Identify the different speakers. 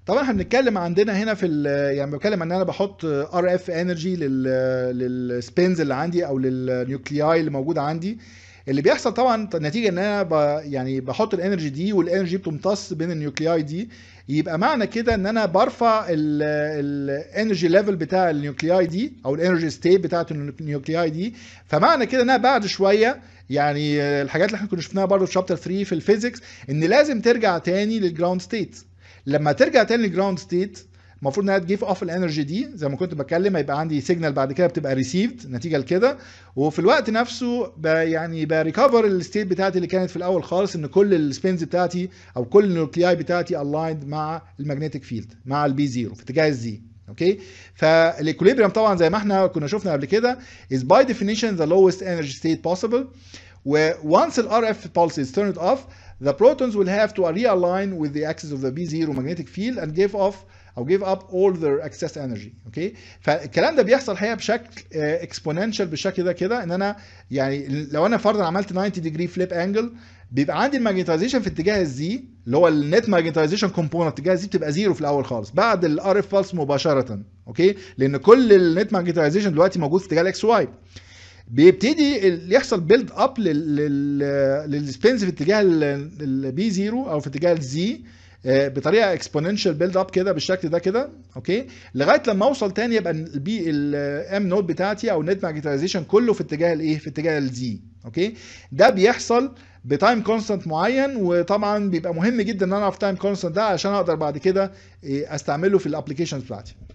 Speaker 1: طبعا احنا بنتكلم عندنا هنا في ال- يعني بتكلم ان انا بحط ار اف انرجي للسبينز اللي عندي او للنيوكلياي اللي موجوده عندي اللي بيحصل طبعا نتيجه ان انا ب يعني بحط الانرجي دي والانرجي بتمتص بين النيوكلياي دي يبقى معنى كده ان انا برفع الانرجي ليفل بتاع النيوكلياي دي او الانرجي ستيت بتاعت النيوكلياي دي فمعنى كده ان انا بعد شويه يعني الحاجات اللي احنا كنا شفناها برضه في شابتر 3 في الفيزيكس ان لازم ترجع تاني للجراوند ستيت لما ترجع تاني للجراوند ستيت المفروض انها تجيف اوف الانرجي دي زي ما كنت بتكلم هيبقى عندي سيجنال بعد كده بتبقى ريسيفد نتيجه لكده وفي الوقت نفسه ب يعني بريكفر الستيت بتاعتي اللي كانت في الاول خالص ان كل السبينز بتاعتي او كل النيوكلياي بتاعتي الايند مع المagnetic فيلد مع البي زيرو في اتجاه الزي اوكي فالاكوليبريم طبعا زي ما احنا كنا شفنا قبل كده is by definition the lowest energy state possible where once the RF pulse is turned off the protons will have to realign with the axis of the B0 magnetic field and give off او give up all their excess energy اوكي فالكلام ده بيحصل الحقيقه بشكل اكسبوننشال بالشكل ده كده ان انا يعني لو انا فرضا عملت 90 ديجري فليب انجل بيبقى عندي الماجنتايزيشن في اتجاه الزي اللي هو النت ماجنتايزيشن كومبوننت اتجاه الزي بتبقى زيرو في الاول خالص بعد الار اف فالس مباشره اوكي لان كل النت ماجنتايزيشن دلوقتي موجود في اتجاه الاكس واي بيبتدي ال- يحصل بيلد اب للسبينز في اتجاه البي زيرو او في اتجاه الزي بطريقه اكسبوننشال بيلد اب كده بالشكل ده كده اوكي لغايه لما اوصل تاني يبقى البي الام نود بتاعتي او النت ماجنتايزيشن كله في اتجاه الايه في اتجاه الزي اوكي ده بيحصل بتايم كونستانت معين وطبعا بيبقى مهم جدا ان انا اعرف تايم كونستانت ده عشان اقدر بعد كده إيه، استعمله في الابلكيشنز بتاعتي